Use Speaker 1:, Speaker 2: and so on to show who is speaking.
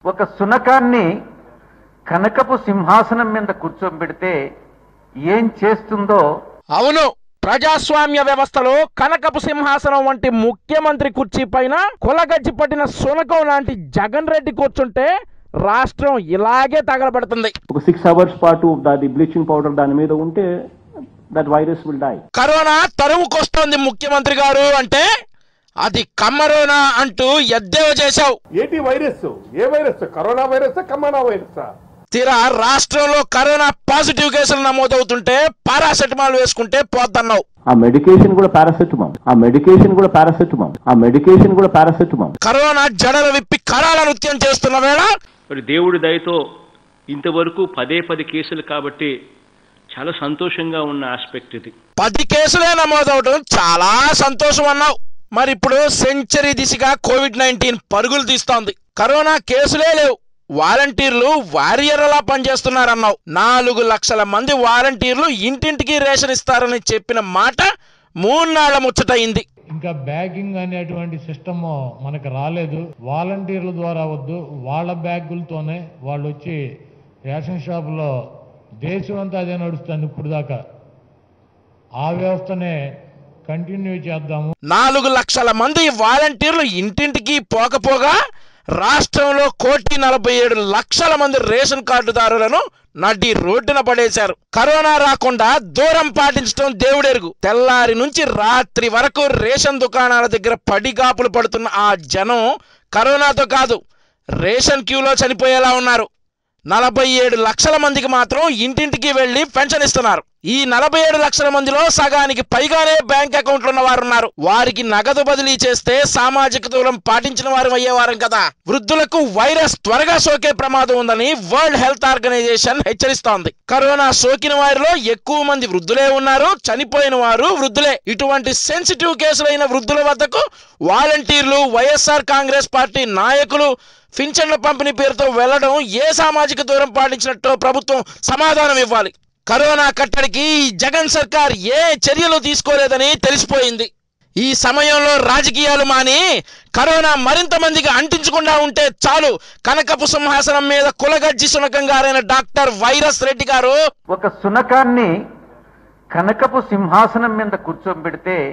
Speaker 1: ఒక సునకాన్ని కనకపు సింహాసనం మీద కూర్చోబెడితే ఏం చేస్తుందో
Speaker 2: అవును ప్రజాస్వామ్య వ్యవస్థలో కనకపు సింహాసనం వంటి ముఖ్యమంత్రి కుర్చీ పైన కులగజ్జి పట్టిన సునకం లాంటి జగన్ రెడ్డి కూర్చుంటే రాష్ట్రం ఇలాగే తగలబడుతుంది
Speaker 3: ఒక సిక్స్ అవర్స్ పాటు దాని బ్లీచింగ్ పౌడర్ దాని మీద ఉంటే that virus will die
Speaker 2: corona తరువుకొస్తోంది ముఖ్యమంత్రి గారు అంటే అది కమ్మరోనా అంటూ ఎద్దేవా చేశావు
Speaker 4: ఏంటి వైరస్ ఏ virus corona virus corona virus
Speaker 2: తీరా రాష్ట్రంలో కరోనా పాజిటివ్ కేసులు నమోదవుతుంటే పారాసెటమాల్ వేసుకుంటే పోద్దన్నావు
Speaker 3: ఆ మెడికేషన్ కూడా పారాసెటమాల్ ఆ మెడికేషన్ కూడా పారాసెటమాల్ ఆ మెడికేషన్ కూడా పారాసెటమాల్
Speaker 2: కరోనా జడలు విప్పి కరాల నృత్యం చేస్తున్న వేళ
Speaker 5: మరి దేవుడి దయతో ఇంతవరకు పదే పది కేసులు కాబట్టి చాలా సంతోషంగా ఉన్న ఆస్పెక్ట్ ఇది
Speaker 2: పది కేసులే నమోదవడం చాలా సంతోషం అన్నావు మరి ఇప్పుడు సెంచరీ దిశగా కోవిడ్ నైన్టీన్ పరుగులు తీస్తోంది కరోనా కేసులే లేవు వాలంటీర్లు వారియర్లా పనిచేస్తున్నారన్నావు నాలుగు లక్షల మంది వాలంటీర్లు ఇంటింటికి రేషన్ ఇస్తారని చెప్పిన మాట మూన్నాళ్ల ముచ్చటయింది
Speaker 6: ఇంకా బ్యాగింగ్ అనేటువంటి సిస్టమ్ మనకు రాలేదు వాలంటీర్ల ద్వారా వద్దు వాళ్ళ బ్యాగులతోనే వాళ్ళు వచ్చి రేషన్ షాపులో దేశం అంతా అదే నడుస్తుంది ఇప్పుడు దాకా ఆ వ్యవస్థనే కంటిన్యూ చేద్దాము
Speaker 2: నాలుగు లక్షల మంది వాలంటీర్లు ఇంటింటికి పోకపోగా రాష్ట్రంలో కోటి నలభై ఏడు లక్షల మంది రేషన్ కార్డుదారులను నడి రోడ్డున పడేశారు కరోనా రాకుండా దూరం పాటించడం దేవుడెరుగు తెల్లారి నుంచి రాత్రి వరకు రేషన్ దుకాణాల దగ్గర పడిగాపులు పడుతున్న ఆ జనం కరోనాతో కాదు రేషన్ క్యూలో చనిపోయేలా ఉన్నారు నలభై ఏడు లక్షల మందికి మాత్రం ఇంటింటికి వెళ్లి పెన్షన్ ఇస్తున్నారు ఈ నలభై ఏడు లక్షల మందిలో సగానికి పైగానే బ్యాంక్ అకౌంట్లు ఉన్న వారు ఉన్నారు వారికి నగదు బదిలీ చేస్తే సామాజిక దూరం పాటించిన వారు అయ్యేవారం కదా వృద్ధులకు వైరస్ త్వరగా సోకే ప్రమాదం ఉందని వరల్డ్ హెల్త్ ఆర్గనైజేషన్ హెచ్చరిస్తోంది కరోనా సోకిన వారిలో ఎక్కువ మంది వృద్ధులే ఉన్నారు చనిపోయిన వారు వృద్ధులే ఇటువంటి సెన్సిటివ్ కేసులైన వృద్ధుల వద్దకు వాలంటీర్లు వైఎస్ఆర్ కాంగ్రెస్ పార్టీ నాయకులు పింఛన్ల పంపిణీ పేరుతో వెళ్లడం ఏ సామాజిక దూరం పాటించినట్టో ప్రభుత్వం సమాధానం ఇవ్వాలి కరోనా కట్టడికి ఈ జగన్ సర్కార్ ఏ చర్యలు తీసుకోలేదని తెలిసిపోయింది ఈ సమయంలో రాజకీయాలు మాని కరోనా మరింత మందికి అంటించకుండా ఉంటే చాలు కనకపు సింహాసనం మీద కులగజ్జి సునకం గారైన డాక్టర్ వైరస్ రెడ్డి గారు
Speaker 1: ఒక సునకాన్ని కనకపు సింహాసనం మీద కూర్చోబెడితే